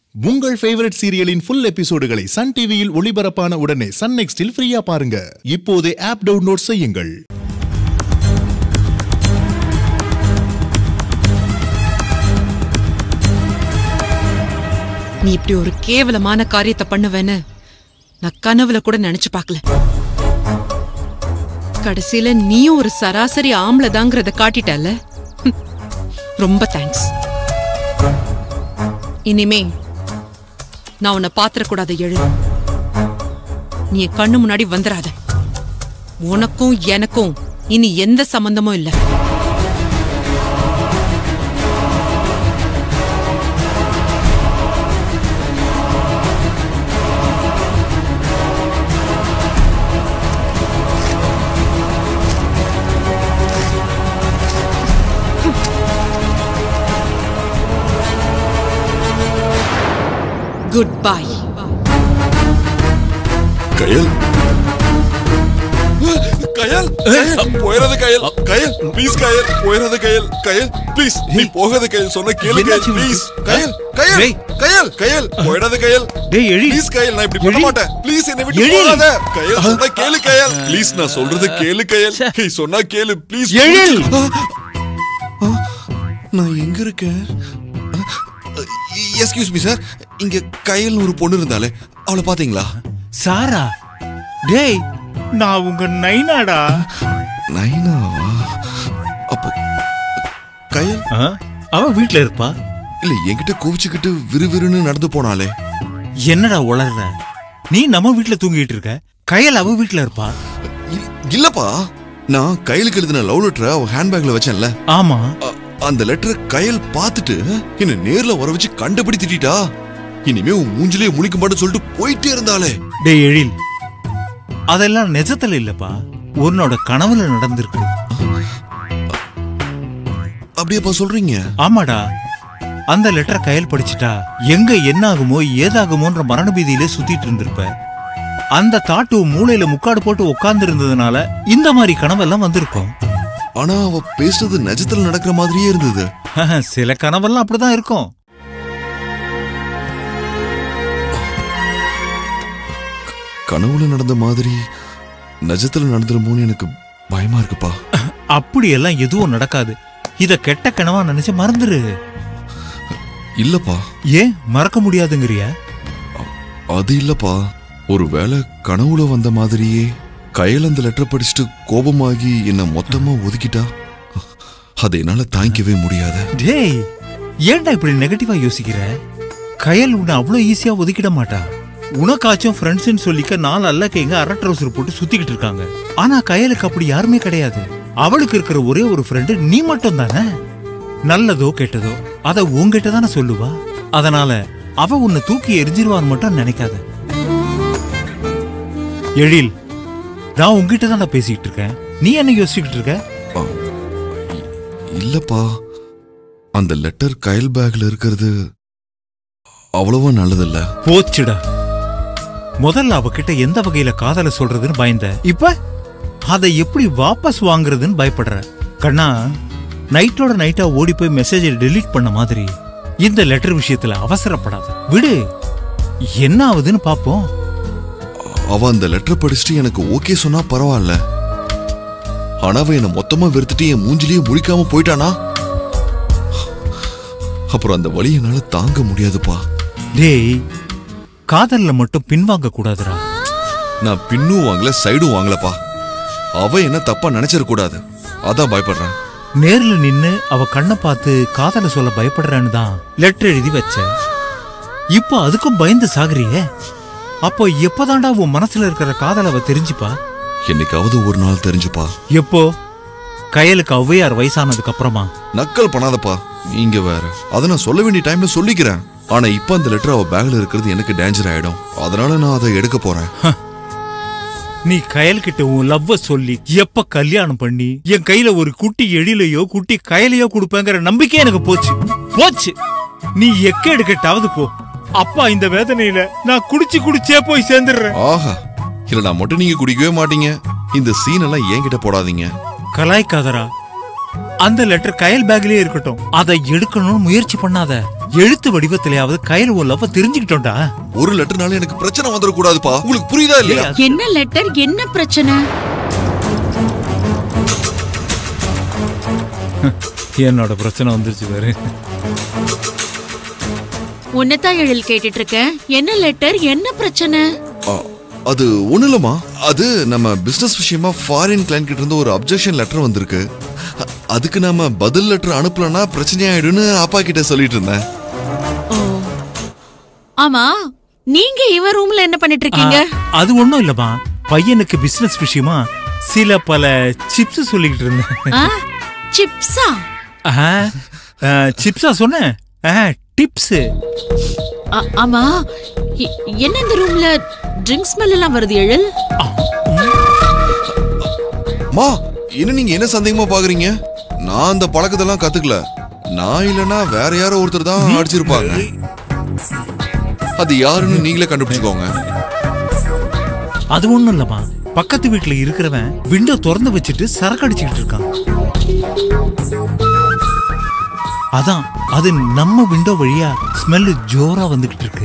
உங்கள் ஃபேவரட் சீரியலின் ஃபுல் எபிசோடுகளை சன் டிவியில் ஒளிபரப்பான உடனே சன் நெக்ஸ்டில் ஃப்ரீயா பாருங்க இப்போதே ஆப் டவுன்லோட் செய்யுங்கள் நீ இப்படி ஒரு கேவலமான காரியத்தை பண்ணுவேன்னு நான் கனவுல கூட நினைச்சு பார்க்கல கடைசியில நீயும் ஒரு சராசரி ஆம்பளை தாங்கிறத காட்டிட்டல ஹம். ரொம்ப தேங்க்ஸ் இனிமே நான் உன்னை பாத்திரக்கூடாத எழு நீ என் கண்ணு முன்னாடி வந்துடாத உனக்கும் எனக்கும் இனி எந்த சம்பந்தமும் இல்லை குட் பை கயல் கயல் போயிடாத கயல் கயல் ப்ளீஸ் கயல் போயிடாத கயல் கயல் ப்ளீஸ் நீ போகாத கயல் சொன்ன கேளு கயல் என்னாச்சு ப்ளீஸ் உனக்கு? கயல் கயல் டேய். கயல் கயல் போயிடாத கயல் டேய், எழி. ப்ளீஸ் கயல் நான் இப்படி பண்ண எழி. மாட்டேன் ப்ளீஸ் என்னை விட்டு எழி. போகாத கயல் சொன்னா கேளு கயல் ப்ளீஸ் நான் சொல்றது கேளு கயல் நீ சொன்னா கேளு ப்ளீஸ் எழில். நான் எங்க இருக்கேன் எஸ்கியூஸ் மீ சார் இங்க கயல்னு ஒரு பொண்ணு இருந்தாலே அவளை பாத்தீங்களா சாரா டேய் நான் உங்க நைனாடா நைனாவா அப்போ கயல் ஆ? அவ வீட்ல இருப்பா இல்ல என்கிட்ட கோவிச்சுக்கிட்டு விறுவிறுன்னு நடந்து போனாலே என்னடா உளர்ற நீ நம்ம வீட்ல தூங்கிட்டு இருக்க கயல் அவ வீட்ல இருப்பா இல்- இல்லப்பா நான் கையிலுக்கு எழுதின லவ் லெட்டரை அவ ஹேண்ட்பேக்ல வச்சேன்ல ஆமா அ- அந்த லெட்டரை கையல் பார்த்துட்டு என்ன நேர்ல வர வச்சு கண்டபடி திட்டிட்டா இனிமே உன் மூஞ்சிலே முழிக்க மாட்டேன்னு சொல்லிட்டு போயிட்டே இருந்தாளே டேய் எழில் அதெல்லாம் நிஜத்துல இல்லப்பா உன்னோட கனவுல நடந்திருக்கு அப்படியேப்பா சொல்றீங்க ஆமாடா அந்த லெட்டரை கையில் படிச்சிட்டா எங்க என்ன ஆகுமோ ஏதாகுமோன்ற மரண பீதியிலே சுத்திட்டு இருந்திருப்ப அந்த தாட்டு உன் மூளையில முக்காடு போட்டு உட்கார்ந்து இருந்ததுனால இந்த மாதிரி கனவெல்லாம் வந்திருக்கும் ஆனா அவ பேசுறது நிஜத்துல நடக்கிற மாதிரியே இருந்தது சில கனவெல்லாம் அப்படிதான் இருக்கும் கனவுல நடந்த மாதிரி நிஜத்துல நடந்துருமோன்னு எனக்கு பயமா இருக்குப்பா அப்படியெல்லாம் எதுவும் நடக்காது இத கெட்ட கனவா நினைச்சு மறந்துரு இல்லப்பா ஏன் மறக்க முடியாதுங்கிறிய அது இல்லப்பா ஒருவேளை கனவுல வந்த மாதிரியே கையில அந்த லெட்டர் படிச்சுட்டு கோபமாகி என்ன மொத்தமா ஒதுக்கிட்டா அதை என்னால தாங்கிக்கவே முடியாது டேய் ஏன்டா இப்படி நெகட்டிவா யோசிக்கிற கயல் உன்னை அவ்வளவு ஈஸியா ஒதுக்கிட மாட்டா உனக்காச்சும் ஃப்ரெண்ட்ஸ்னு சொல்லிக்க நாலு அல்லக்க எங்க அரை ட்ரௌசர் போட்டு சுத்திக்கிட்டு இருக்காங்க ஆனா கயலுக்கு அப்படி யாருமே கிடையாது அவளுக்கு இருக்கிற ஒரே ஒரு ஃப்ரெண்டு நீ மட்டும் தானே நல்லதோ கெட்டதோ அத உன்கிட்ட தானே சொல்லுவா அதனால அவ உன்னை தூக்கி எரிஞ்சிருவான்னு மட்டும் நினைக்காத எழில் நான் உன்கிட்ட தானே பேசிக்கிட்டு இருக்கேன் நீ என்ன யோசிச்சுக்கிட்டு இருக்க ஆ, இ- இல்லப்பா அந்த லெட்டர் கயல் பேக்ல இருக்கிறது அவ்வளவா நல்லதில்ல போச்சுடா முதல்ல அவகிட்ட எந்த வகையில காதல சொல்றதுன்னு பயந்த இப்ப அதை எப்படி வாபஸ் வாங்குறதுன்னு பயப்படுற கண்ணா நைட்டோட நைட்டா ஓடி போய் மெசேஜை டெலீட் பண்ண மாதிரி இந்த லெட்டர் விஷயத்துல அவசரப்படாத விடு என்ன ஆகுதுன்னு பாப்போம் அவ அந்த லெட்டர் படிச்சுட்டு எனக்கு ஓகே சொன்னா பரவாயில்ல ஆனா அவ என்ன மொத்தமா வெறுத்துட்டு என் மூஞ்சிலேயே முழிக்காம போயிட்டானா அப்புறம் அந்த வலி என்னால தாங்க முடியாதுப்பா டேய் காதல்ல மட்டும் பின்வாங்க கூடாதுடா நான் பின்னும் வாங்கல சைடும் வாங்கலப்பா அவ என்ன தப்பா நினைச்சிட கூடாது அதான் பயப்படுறேன் நேர்ல நின்னு அவ கண்ணை பார்த்து காதல சொல்ல பயப்படுறேன்னு தான் லெட்டர் எழுதி வச்ச இப்போ அதுக்கும் பயந்து சாகுறியே அப்போ எப்பதான்டா உன் மனசுல இருக்கிற காதல அவ தெரிஞ்சுப்பா என்னைக்காவது ஒரு நாள் தெரிஞ்சுப்பா எப்போ கயலுக்கு ஔவையார் வயசானதுக்கு அப்புறமா நக்கல் பண்ணாதப்பா நீங்க வேற அதை நான் சொல்ல வேண்டிய டைம்ல சொல்லிக்கிறேன் ஆனா இப்ப அந்த லெட்டர் அவ பேக்ல இருக்கிறது எனக்கு டேஞ்சர் ஆயிடும் அதனால நான் அதை எடுக்க போறேன் நீ கயல்கிட்ட உன் லவ்வ சொல்லி எப்ப கல்யாணம் பண்ணி என் கையில ஒரு குட்டி எழிலையோ குட்டி கயலையோ கொடுப்பேங்கிற நம்பிக்கை எனக்கு போச்சு போச்சு நீ எக்க எடுக்கட்டாவது போ அப்பா இந்த வேதனையில நான் குடிச்சு குடிச்சே போய் சேர்ந்துடுறேன் ஆஹா இல்ல நான் மட்டும் நீங்க குடிக்கவே மாட்டீங்க இந்த சீன் எல்லாம் என்கிட்ட போடாதீங்க கலாய்க்காதரா அந்த லெட்டர் கயல் பேக்லயே இருக்கட்டும் அதை எடுக்கணும்னு முயற்சி பண்ணாத எழுத்து வடிவத்திலேயாவது கயல் உன் லவ் தெரிஞ்சுக்கிட்டோம்டா ஒரு லெட்டர்னால எனக்கு பிரச்சனை வந்துடக்கூடாதுப்பா உங்களுக்கு புரியுதா இல்லையா என்ன லெட்டர் என்ன பிரச்சனை என்னோட பிரச்சனை வந்துருச்சு பாரு உன்னதான் எழில் கேட்டுட்டு இருக்கேன் என்ன லெட்டர் என்ன பிரச்சனை ஆ, அது ஒண்ணு இல்லம்மா அது நம்ம பிசினஸ் விஷயமா ஃபாரின் கிளைண்ட் கிட்ட இருந்து ஒரு அப்ஜெக்ஷன் லெட்டர் வந்திருக்கு அ- அதுக்கு நாம பதில் லெட்டர் அனுப்பலன்னா பிரச்சனையாயிடும்னு அப்பா கிட்ட சொல்லிட்டு இருந்தேன் ஓ ஆமா நீங்க இவன் ரூம்ல என்ன பண்ணிட்டு இருக்கீங்க ஆ, அது ஒண்ணும் இல்லம்மா பையனுக்கு பிசினஸ் விஷயமா சில பல சிப்ஸ் சொல்லிக்கிட்டு இருந்தேன் ஆ, சிப்ஸா ஆஹா, ஆ, சிப்ஸா சொன்னேன் டிப்ஸ் ஆ- ஆமா இ- என்ன இந்த ரூம்ல ட்ரிங்க்ஸ் ஸ்மெல் எல்லாம் வருது எழில் மா என்ன நீங்க என்ன சந்தேகமா பாக்குறீங்க நான் அந்த பழக்கத்தெல்லாம் கத்துக்கல நான் இல்லனா வேற யாரோ ஒருத்தர் தான் அடிச்சிருப்பாங்க அது யாருன்னு நீங்களே கண்டுபிடிச்சுக்கோங்க அது ஒண்ணும் இல்லம்மா பக்கத்து வீட்டுல இருக்கிறவன் விண்டோ திறந்து வச்சுட்டு சரக்கு அடிச்சுக்கிட்டு இருக்கான் அதான் அது நம்ம விண்டோ வழியா ஸ்மெல் ஜோரா வந்துகிட்டு இருக்கு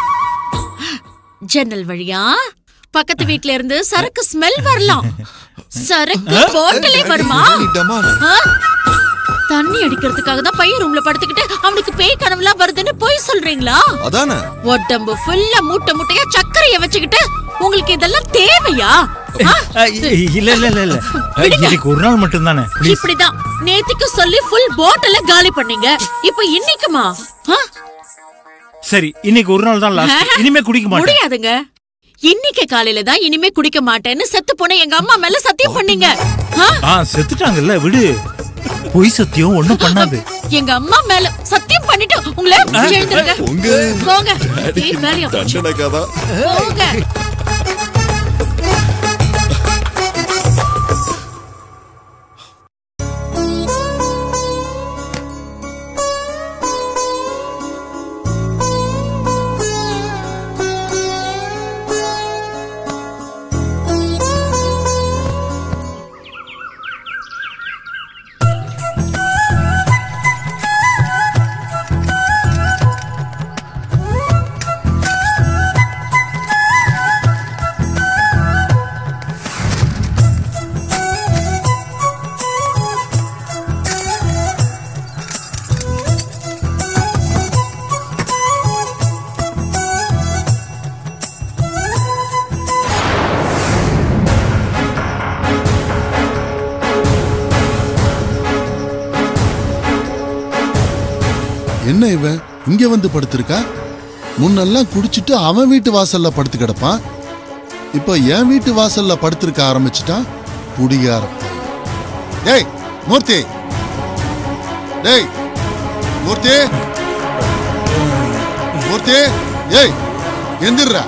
ஜன்னல் வழியா பக்கத்து வீட்ல இருந்து சரக்கு ஸ்மெல் வரலாம் சரக்கு பாட்டிலே வருமா பண்ணிட்டேம்மா. ஆ? தண்ணி அடிக்கிறதுக்காக தான் பையன் ரூம்ல படுத்துக்கிட்டு அவனுக்கு பேய் கனவுலாம் வருதுன்னு போய் சொல்றீங்களா அதானே உடம்பு ஃபுல்லா மூட்டை மூட்டையா சர்க்கரைய வச்சுக்கிட்டு உங்களுக்கு இதெல்லாம் தேவையா ஆ? அ, இ- இல்ல இல்ல இல்ல இல்ல அ, இன்னைக்கு ஒரு நாள் மட்டும் தானே இப்படிதான் நேத்துக்கு சொல்லி ஃபுல் பாட்டில காலி பண்ணீங்க இப்போ இன்னைக்குமா ஆ? சரி இன்னைக்கு ஒரு நாள் தான் லாஸ்ட் இனிமே குடிக்க மாட்டேன் முடியாதுங்க இன்னைக்கு காலையில தான் இனிமே குடிக்க மாட்டேன்னு செத்து போன எங்க அம்மா மேல சத்தியம் பண்ணீங்க ஆ? ஆ செத்துட்டாங்கல்ல விடு பொய் சத்தியம் ஒண்ணும் பண்ணாது எங்க அம்மா மேல சத்தியம் பண்ணிட்டு உங்களை எழுந்துருங்க உங்க போங்க ஏய், வேலையா போச்சு. தண்டனைக்காதா போங்க என்ன இவன் இங்க வந்து படுத்திருக்கா முன்னெல்லாம் குடிச்சிட்டு அவன் வீட்டு வாசல்ல படுத்து கிடப்பான் இப்ப என் வீட்டு வாசல்ல படுத்திருக்க ஆரம்பிச்சிட்டான் குடிகார பையன். டேய் மூர்த்தி டேய் மூர்த்தி மூர்த்தி ஏய் எந்திர்றா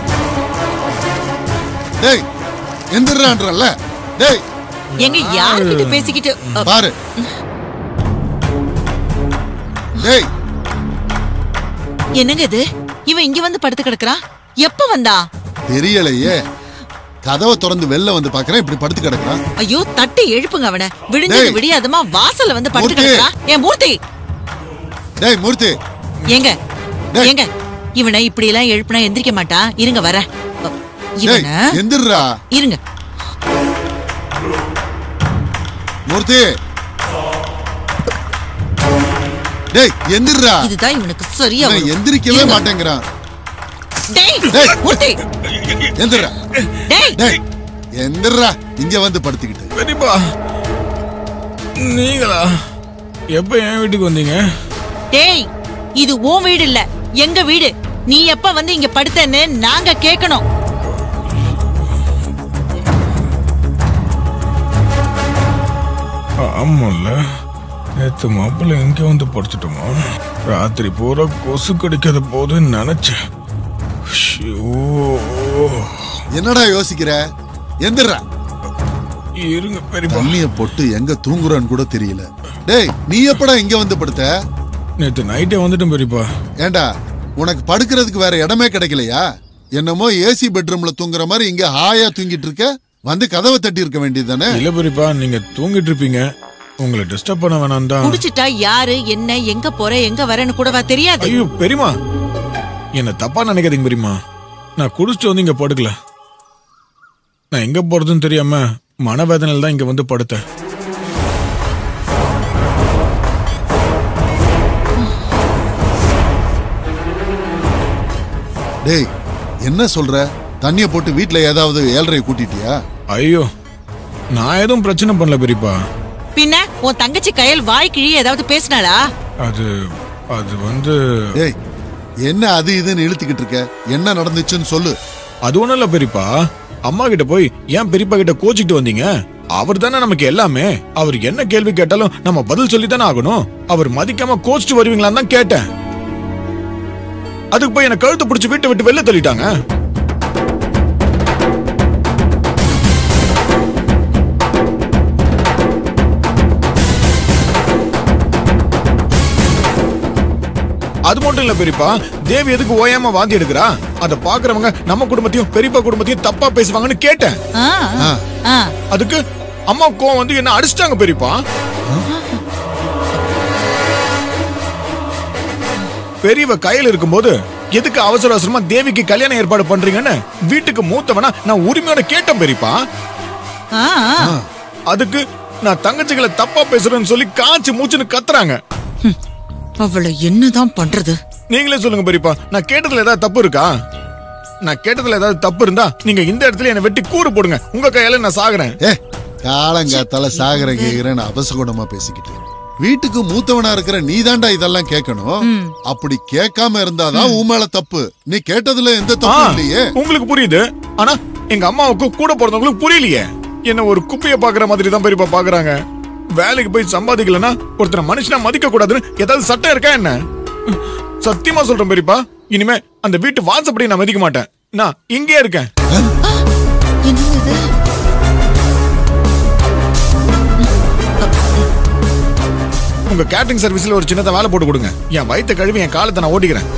டேய் எந்திர்றான்றல்ல டேய் எங்க யார்கிட்ட பேசிக்கிட்டு அ, பாரு டேய் என்னங்க இது இவன் இங்க வந்து படுத்து கிடக்குறான் எப்ப வந்தா தெரியலையே கதவை திறந்து வெளில வந்து பாக்குறேன் இப்படி படுத்து கிடக்குறான் ஐயோ தட்டி எழுப்புங்க அவனை விடிஞ்சது டேய். விடியாதமா வாசல்ல வந்து படுத்து மூர்த்தி. கிடக்குறான் ஏன் மூர்த்தி டேய் மூர்த்தி ஏங்க டேய். ஏங்க இவனை இப்படி எல்லாம் எழுப்புனா எந்திரிக்க மாட்டான் இருங்க வர டேய் இவனை எந்திர்றா இருங்க மூர்த்தி டேய் எந்திர்றா இதுதான் இவனுக்கு சரியா இவன் வரும். எந்திரிக்கவே இருங்க. மாட்டேங்கிறான் டேய் டேய். மூர்த்தி எந்திர்றா டேய் டேய் எந்திர்றா இங்க வந்து படுத்துக்கிட்டு பெரியப்பா நீங்களா எப்ப என் வீட்டுக்கு வந்தீங்க டேய் இது உன் வீடு இல்ல எங்க வீடு நீ எப்ப வந்து இங்க படுத்தேன்னு நாங்க கேட்கணும் ஆமாம்ல நேத்து மாப்பிள்ளை எங்க வந்து படிச்சிட்டோமா ராத்திரி பூரா கொசு கடிக்காத போதுன்னு நினைச்சேன் ஷியோ. என்னடா யோசிக்கிற எந்திர்றா இருங்க பெரியப்பா தண்ணிய போட்டு எங்க தூங்குறான்னு கூட தெரியல டேய் நீ எப்படா இங்க வந்து படுத்த நேத்து நைட்டே வந்துட்டேன் பெரியப்பா ஏண்டா உனக்கு படுக்கிறதுக்கு வேற இடமே கிடைக்கலையா என்னமோ ஏசி பெட்ரூம்ல தூங்குற மாதிரி இங்க ஹாயா தூங்கிட்டு இருக்க வந்து கதவை தட்டி இருக்க வேண்டியதுதானே இல்ல பெரியப்பா நீங்க தூங்கிட்டு இருப்பீங்க உங்களை டிஸ்டர்ப் பண்ண வேணாம் தான் குடிச்சிட்டா யாரு என்ன எங்க போற எங்க வரேன்னு கூடவா தெரியாது ஐயோ பெரியமா என்ன தப்பா நினைக்காதீங்க பெரியமா நான் குடிச்சிட்டு வந்து இங்க படுக்கல நான் எங்க போறதுன்னு தெரியாம மனவேதனையில தான் இங்க வந்து படுத்தேன் டேய் என்ன சொல்ற தண்ணிய போட்டு வீட்ல ஏதாவது ஏழரை கூட்டிட்டியா ஐயோ நான் எதுவும் பிரச்சனை பண்ணல பெரியப்பா பின்ன உன் தங்கச்சி கையல் வாய் கிழி ஏதாவது பேசினாளா அது அது வந்து டேய் என்ன அது இதுன்னு இழுத்துக்கிட்டு இருக்க என்ன நடந்துச்சுன்னு சொல்லு அது ஒண்ணும் இல்ல பெரியப்பா அம்மா கிட்ட போய் ஏன் பெரியப்பா கிட்ட கோச்சிட்டு வந்தீங்க அவர் தானே நமக்கு எல்லாமே அவர் என்ன கேள்வி கேட்டாலும் நம்ம பதில் சொல்லி தானே ஆகணும் அவர் மதிக்காம கோச்சிட்டு வருவீங்களான்னு தான் கேட்டேன் அதுக்கு போய் என்ன கழுத்து பிடிச்சி வீட்டை விட்டு வெளில தள்ளிட்டாங்க அது மட்டும் இல்ல பெரியப்பா தேவி எதுக்கு ஓயாம வாந்தி எடுக்கிறா அத பாக்குறவங்க நம்ம குடும்பத்தையும் பெரியப்பா குடும்பத்தையும் தப்பா பேசுவாங்கன்னு கேட்டேன் ஆ, ஆ. அதுக்கு அம்மா கோவம் வந்து என்ன அடிச்சிட்டாங்க பெரியப்பா பெரியவ கையில இருக்கும்போது எதுக்கு அவசர அவசரமா தேவிக்கு கல்யாண ஏற்பாடு பண்றீங்கன்னு வீட்டுக்கு மூத்தவனா நான் உரிமையோட கேட்டேன் பெரியப்பா ஆ, ஆ. அதுக்கு நான் தங்கச்சிகளை தப்பா பேசுறேன்னு சொல்லி காய்ச்சி மூச்சுன்னு கத்துறாங்க அவளை என்னதான் பண்றது நீங்களே சொல்லுங்க பெரியப்பா நான் கேட்டதுல ஏதாவது தப்பு இருக்கா நான் கேட்டதுல ஏதாவது தப்பு இருந்தா நீங்க இந்த இடத்துல என்ன வெட்டி கூறு போடுங்க உங்க கையால நான் சாகுறேன் ஏ காலங்காத்தால சாகர கேக்குறேன்னு அபசகுணமா பேசிக்கிட்டு வீட்டுக்கு மூத்தவனா இருக்கிற நீ தாண்டா இதெல்லாம் கேட்கணும் அப்படி கேட்காம இருந்தாதான் உன் மேல தப்பு நீ கேட்டதுல எந்த ஆ, தப்பு இல்லையே உங்களுக்கு புரியுது ஆனா எங்க அம்மாவுக்கு கூட பிறந்தவங்களுக்கு புரியலையே என்ன ஒரு குப்பைய பாக்குற மாதிரி தான் பெரியப்பா பாக்குறாங்க வேலைக்கு போய் சம்பாதிக்கலன்னா ஒருத்தரை மனுஷனா மதிக்க கூடாதுன்னு ஏதாவது சட்டம் இருக்கா என்ன சத்தியமா சொல்றேன் பெரியப்பா இனிமே அந்த வீட்டு வாசப்படி நான் மதிக்க மாட்டேன் நான் இங்கே இருக்கேன் என்னது இது? உங்க கேட்டரிங் சர்வீஸ்ல ஒரு சின்னதா வேலை போட்டு கொடுங்க என் வயித்த கழுவி என் காலத்தை நான் ஓட்டிக்கிறேன்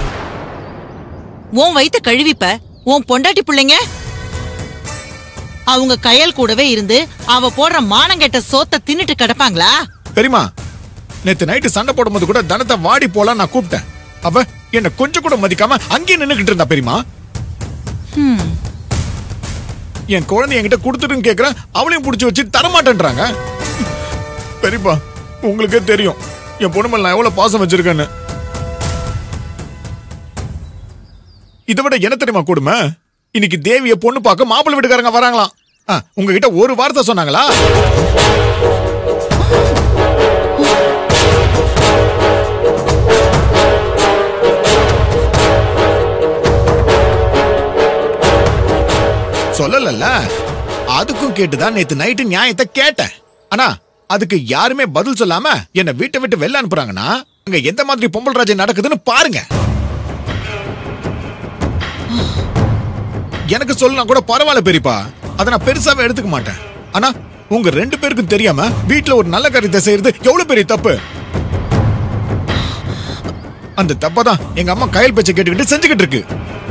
உன் வயித்த கழுவிப்ப உன் பொண்டாட்டி பிள்ளைங்க அவங்க கையல் கூடவே இருந்து அவ போடுற மானங்கெட்ட சோத்த தின்னுட்டு கிடப்பாங்களா தெரியுமா நேத்து நைட்டு சண்டை போடும்போது கூட தனத்தை வாடி போலாம் நான் கூப்பிட்டேன் அவ என்ன கொஞ்சம் கூட மதிக்காம அங்கேயே நின்னுகிட்டு இருந்தா பெரியமா என் குழந்தை என்கிட்ட கொடுத்துட்டுன்னு கேக்குறேன் அவளையும் புடிச்சு வச்சு தரமாட்டேன்றாங்க பெரியப்பா உங்களுக்கே தெரியும் என் பொண்ணு மேல நான் எவ்வளவு பாசம் வச்சிருக்கேன்னு இதை விட என்ன தெரியுமா கொடுமை இன்னைக்கு தேவிய பொண்ணு பார்க்க மாப்பிள்ளை வீட்டுக்காரங்க வராங்களாம் ஆ, உங்ககிட்ட ஒரு வார்த்தை சொன்னாங்களா சொல்லலல்ல அதுக்கும் கேட்டுதான் நேத்து நைட்டு நியாயத்தை கேட்டேன் ஆனா அதுக்கு யாருமே பதில் சொல்லாம என்ன வீட்டை விட்டு வெளில அனுப்புறாங்கன்னா அங்க எந்த மாதிரி பொம்பல் ராஜ்யம் நடக்குதுன்னு பாருங்க எனக்கு சொல்லலாம் கூட பரவாயில்ல பெரியப்பா அதை நான் பெருசாவே எடுத்துக்க மாட்டேன் ஆனா உங்க ரெண்டு பேருக்கும் தெரியாம வீட்ல ஒரு நல்ல காரியத்தை செய்யறது எவ்வளவு பெரிய தப்பு அந்த தப்பதான் எங்க அம்மா கையல் பேச்சை கேட்டுக்கிட்டு செஞ்சுக்கிட்டு இருக்கு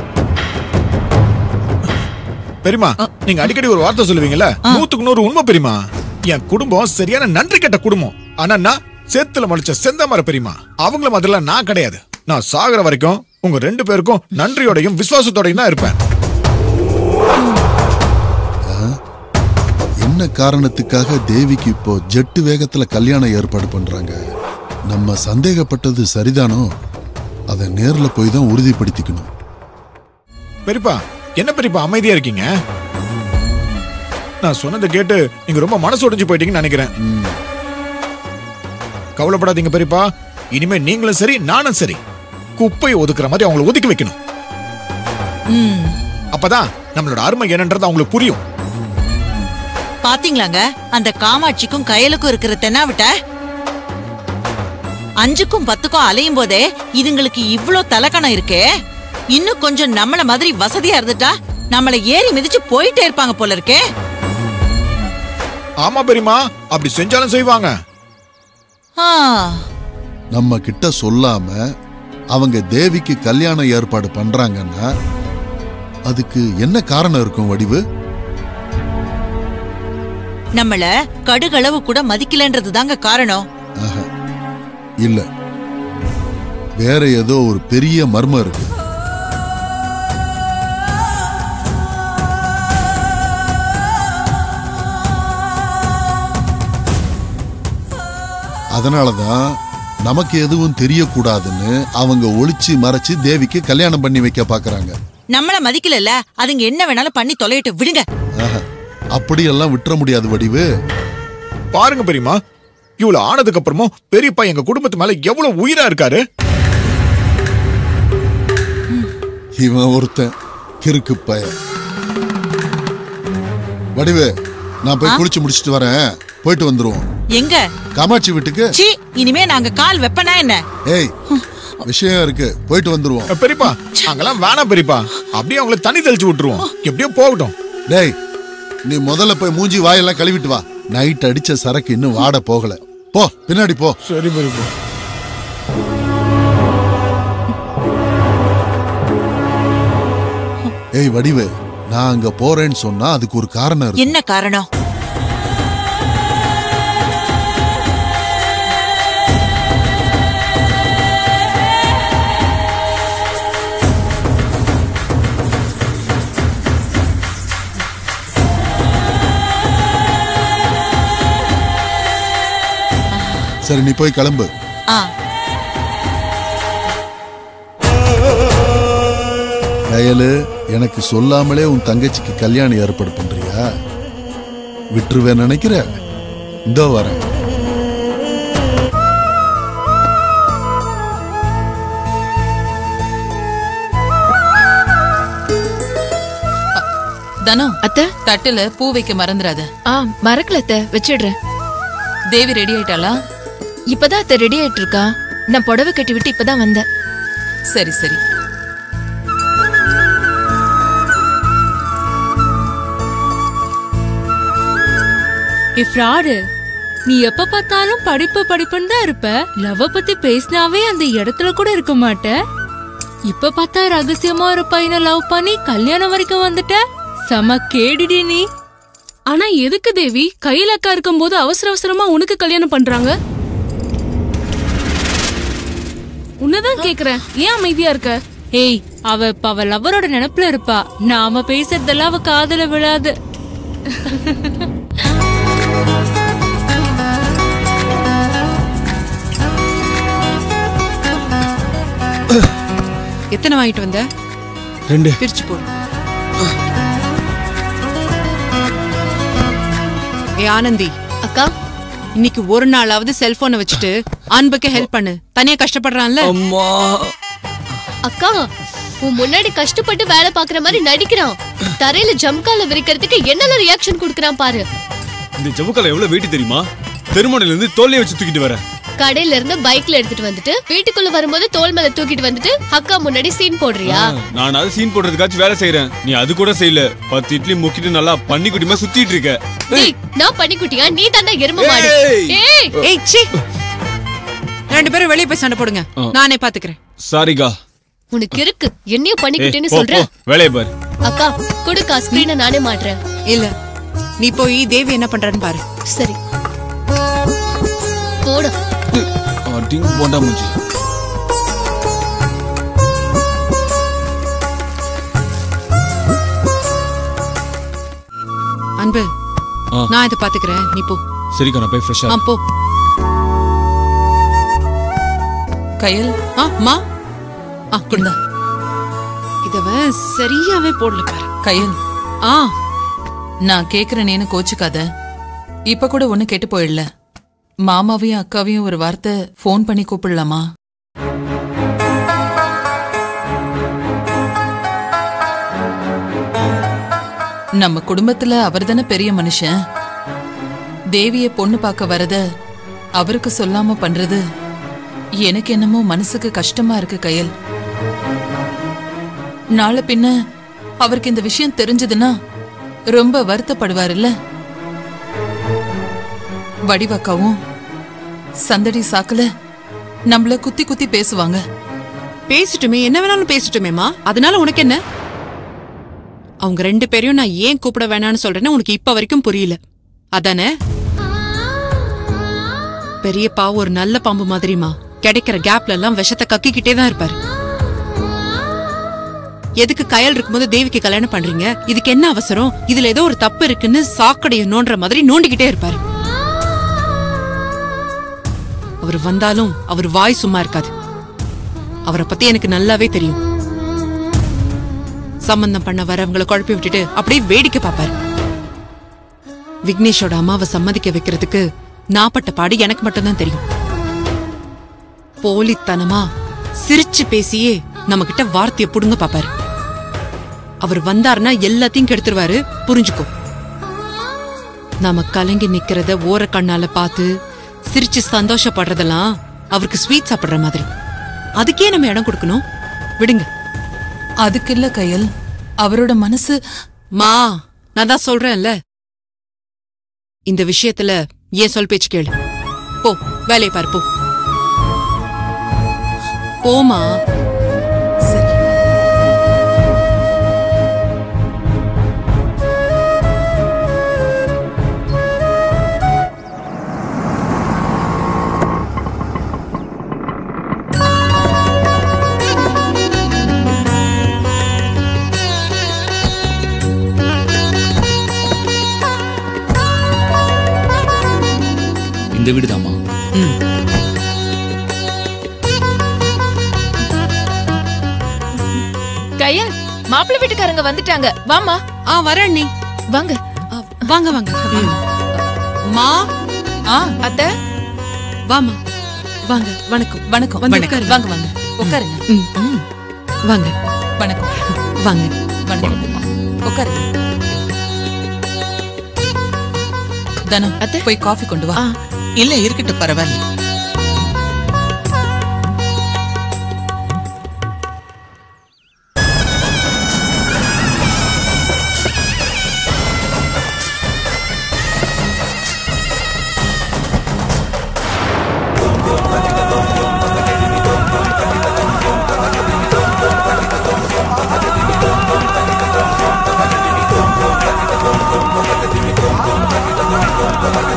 பெரியமா நீங்க அடிக்கடி ஒரு வார்த்தை சொல்லுவீங்கல்ல நூத்துக்கு நூறு உண்மை பெரியமா என் குடும்பம் சரியான நன்றி கெட்ட குடும்பம் ஆனா நான் சேத்துல முளைச்ச செந்தமர பெரியமா அவங்கள மாதிரில நான் கிடையாது நான் சாகுற வரைக்கும் உங்க ரெண்டு பேருக்கும் நன்றியோடையும் விசுவாசத்தோடையும் தான் இருப்பேன் என்ன காரணத்துக்காக தேவிக்கு இப்போ ஜெட்டு வேகத்துல கல்யாணம் ஏற்பாடு பண்றாங்க நம்ம சந்தேகப்பட்டது சரிதானோ அதை நேர்ல போய் தான் உறுதிப்படுத்திக்கணும் பெரியப்பா என்ன பெரியப்பா அமைதியா இருக்கீங்க நான் சொன்னதை கேட்டு நீங்க ரொம்ப மனசு உடைஞ்சு போயிட்டீங்கன்னு நினைக்கிறேன் கவலைப்படாதீங்க பெரியப்பா இனிமே நீங்களும் சரி நானும் சரி குப்பையை ஒதுக்குற மாதிரி அவங்களை ஒதுக்கி வைக்கணும் அப்பதான் நம்மளோட அருமை என்னன்றது அவங்களுக்கு புரியும் பாத்தீங்களாங்க அந்த காமாட்சிக்கும் கயலுக்கும் இருக்கிற தென்னாவிட்ட அஞ்சுக்கும் பத்துக்கும் அலையும் போதே இதுங்களுக்கு இவ்ளோ தலக்கணம் இருக்கே இன்னும் கொஞ்சம் நம்மள மாதிரி வசதியா இருந்துட்டா நம்மள ஏறி மிதிச்சு போயிட்டே இருப்பாங்க போல இருக்கே ஆமா பெரியமா அப்படி செஞ்சாலும் செய்வாங்க ஆ, நம்ம கிட்ட சொல்லாம அவங்க தேவிக்கு கல்யாண ஏற்பாடு பண்றாங்கன்னா அதுக்கு என்ன காரணம் இருக்கும் வடிவு நம்மள கடுகளவு கூட மதிக்கலன்றது தாங்க காரணம் ஆஹா. இல்ல வேற ஏதோ ஒரு பெரிய மர்மம் இருக்கு அதனாலதான் நமக்கு எதுவும் தெரியக்கூடாதுன்னு அவங்க ஒளிச்சு மறைச்சு தேவிக்கு கல்யாணம் பண்ணி வைக்க பாக்குறாங்க நம்மள மதிக்கலல்ல அதுங்க என்ன வேணாலும் பண்ணி தொலையிட்டு விடுங்க ஆஹா. அப்படியெல்லாம் விட்டுற முடியாது வடிவு பாருங்க பெரியமா இவ்வளவு ஆனதுக்கு அப்புறமும் பெரியப்பா எங்க குடும்பத்து மேல எவ்வளவு உயிரா இருக்காரு இவன் ஒருத்தன் கிறுக்கு பையன் வடிவு நான் போய் குளிச்சு முடிச்சிட்டு வரேன் போயிட்டு வந்துருவோம் எங்க காமாட்சி வீட்டுக்கு சீ இனிமே நாங்க கால் வெப்பனா என்ன ஏய் விஷயம் இருக்கு போயிட்டு வந்துருவோம் அஹ், பெரியப்பா அங்கெல்லாம் வேணாம் பெரியப்பா அப்படியே அவங்கள தண்ணி தெளிச்சு விட்டுருவோம் எப்படியோ போகட்டும் டேய் நீ முதல்ல போய் மூஞ்சி வாயெல்லாம் கழுவிட்டு வா நைட் அடிச்ச சரக்கு இன்னும் வாட போகல போ பின்னாடி போ சரி பெரியப்பா ஏய் வடிவு நான் அங்க போறேன்னு சொன்னா அதுக்கு ஒரு காரணம் இருக்கு என்ன காரணம் சரி நீ போய் கிளம்பு ஆ கயலு எனக்கு சொல்லாமலே உன் தங்கச்சிக்கு கல்யாணம் ஏற்பாடு பண்றியா விட்டுருவேன் நினைக்கிற இதோ வரேன் தனு அத்தை தட்டுல பூ வைக்க மறந்துடாத ஆ மறக்கல அத்தை வச்சிடுறேன் தேவி ரெடி ஆயிட்டாளா இப்பதான் அத்தை ரெடி ஆயிட்டு இருக்கா நான் புடவை கட்டி விட்டு இப்பதான் வந்தேன் சரி சரி ஏ ஃப்ராடு நீ எப்ப பார்த்தாலும் படிப்பு படிப்புன்னு தான் இருப்ப லவ் பத்தி பேசினாவே அந்த இடத்துல கூட இருக்க மாட்ட இப்ப பார்த்தா ரகசியமா ஒரு பையனை லவ் பண்ணி கல்யாணம் வரைக்கும் வந்துட்ட செம கேடிடி நீ ஆனா எதுக்கு தேவி கையில அக்கா இருக்கும்போது அவசர அவசரமா உனக்கு கல்யாணம் பண்றாங்க உன்னதான் கேக்குறேன் ஏன் அமைதியா இருக்க ஏய் அவ இப்ப அவ லவரோட நினைப்புல இருப்பா நாம பேசுறதெல்லாம் அவ காதுல விழாது எத்தனை வாங்கிட்டு வந்த ரெண்டு பிரிச்சு போடு ஏ ஆனந்தி அக்கா இன்னைக்கு ஒரு நாளாவது செல்போனை வச்சுட்டு அன்புக்கு ஹெல்ப் பண்ணு தனியா கஷ்டப்படுறான்ல அக்கா உன் முன்னாடி கஷ்டப்பட்டு வேலை பாக்குற மாதிரி நடிக்கிறான் தரையில ஜம்கால விரிக்கிறதுக்கு என்னென்ன ரியாக்ஷன் கொடுக்கறான் பாரு இந்த ஜவுக்கால எவ்வளவு வெயிட் தெரியுமா தெருமனையில இருந்து தோல்லையே வச்சு தூக்கிட்டு வரேன் கடையில இருந்து பைக்ல எடுத்துட்டு வந்துட்டு வீட்டுக்குள்ள வரும்போது தோல் மேல தூக்கிட்டு வந்துட்டு அக்கா முன்னாடி சீன் போடுறியா நான் அது சீன் போடுறதுக்காச்சும் வேலை செய்யறேன் நீ அது கூட செய்யல பத்து இட்லி முக்கிட்டு நல்லா பண்ணி குட்டிமா சுத்திட்டு இருக்க டேய் நான் பண்ணிக்குட்டியா நீ தாண்டா எரும மாடு ஏய். ஏய் ஏய் சி ரெண்டு பேரும் வெளியே போய் சண்டை போடுங்க ஆ. நானே பாத்துக்கிறேன் சாரிகா உனக்கு இருக்கு என்னையும் ஏய், பண்ணிக்குட்டின்னு போ, போ, சொல்றேன் வேலையை பாரு அக்கா கொடுக்கா ஸ்கிரீனை நானே மாட்டுறேன் இல்ல நீ போய் தேவி என்ன பண்றான்னு பாரு சரி போடு டிங் போண்டா மூஞ்சி அன்பு ஆ. நான் இதை பாத்துக்கிறேன் நீ போ சரிக்கா நான் போய் ஃப்ரெஷ்ஷா ஆ போ கயல் ஆ மா ஆ இந்தா. குடுங்க இதவன் சரியாவே போடல பாரு கயல் ஆ நான் கேக்குறேனேன்னு கோச்சுக்காத இப்ப கூட ஒண்ணு கெட்டு போயிடல மாமாவையும் அக்காவையும் ஒரு வார்த்தை ஃபோன் பண்ணி கூப்பிடலாமா நம்ம குடும்பத்துல அவர்தானே பெரிய மனுஷன் தேவிய பொண்ணு பார்க்க வரத அவருக்கு சொல்லாம பண்றது எனக்கு என்னமோ மனசுக்கு கஷ்டமா இருக்கு கயல் நாளை பின்ன அவருக்கு இந்த விஷயம் தெரிஞ்சதுன்னா ரொம்ப வருத்தப்படுவாருல்ல வடிவக்காவும் சந்தடி சாக்குல நம்மள குத்தி குத்தி பேசுவாங்க பேசிட்டுமே என்ன வேணாலும் பேசிட்டுமேமா அதனால உனக்கு என்ன அவங்க ரெண்டு பேரையும் நான் ஏன் கூப்பிட வேணாம்னு சொல்றேன்னு உனக்கு இப்ப வரைக்கும் புரியல அதானே பெரியப்பா ஒரு நல்ல பாம்பு மாதிரிமா கிடைக்கிற கேப்ல எல்லாம் விஷத்தை கக்கிக்கிட்டே தான் இருப்பாரு எதுக்கு கயல் இருக்கும்போது தேவிக்கு கல்யாணம் பண்றீங்க இதுக்கு என்ன அவசரம் இதுல ஏதோ ஒரு தப்பு இருக்குன்னு சாக்கடைய நோண்டுற மாதிரி நோண்டிக்கிட்டே இருப்பாரு அவர் வந்தாலும் அவர் வாய் சும்மா இருக்காது அவரை பத்தி எனக்கு நல்லாவே தெரியும் சம்பந்தம் பண்ண வரவங்களை குழப்பி விட்டுட்டு அப்படியே வேடிக்கை பார்ப்பாரு விக்னேஷோட அம்மாவை சம்மதிக்க வைக்கிறதுக்கு நான் பட்ட பாடு எனக்கு மட்டும்தான் தெரியும் போலித்தனமா சிரிச்சு பேசியே நம்ம கிட்ட வார்த்தைய புடுங்க பாப்பாரு அவர் வந்தாருன்னா எல்லாத்தையும் கெடுத்துருவாரு புரிஞ்சுக்கோ நாம கலங்கி நிக்கிறத ஓர கண்ணால பார்த்து சிரிச்சு சந்தோஷப்படுறதெல்லாம் அவருக்கு ஸ்வீட் சாப்பிடுற மாதிரி அதுக்கே நம்ம இடம் கொடுக்கணும் விடுங்க அதுக்கு இல்ல கயல் அவரோட மனசு மா நான் தான் சொல்றேன்ல இந்த விஷயத்துல ஏன் சொல் பேச்சு கேளு போ வேலையை பாரு போ போமா இந்த வீடு தாமா கயல் மாப்பிள்ளை வீட்டுக்காரங்க வந்துட்டாங்க வாமா ஆ வரேன் நீ வாங்க வாங்க வாங்க வாங்க. மா ஆ அத்தை வாமா வாங்க வணக்கம் வணக்கம் வந்து வணக்கம் உட்காருங்க. வாங்க வாங்க உட்காருங்க ம், ம். வாங்க வணக்கம் வாங்க வணக்கம் உட்காருங்க தனம் போய் காஃபி கொண்டு வா இல்ல இருக்கட்டும் பரவாயில்ல Thank you.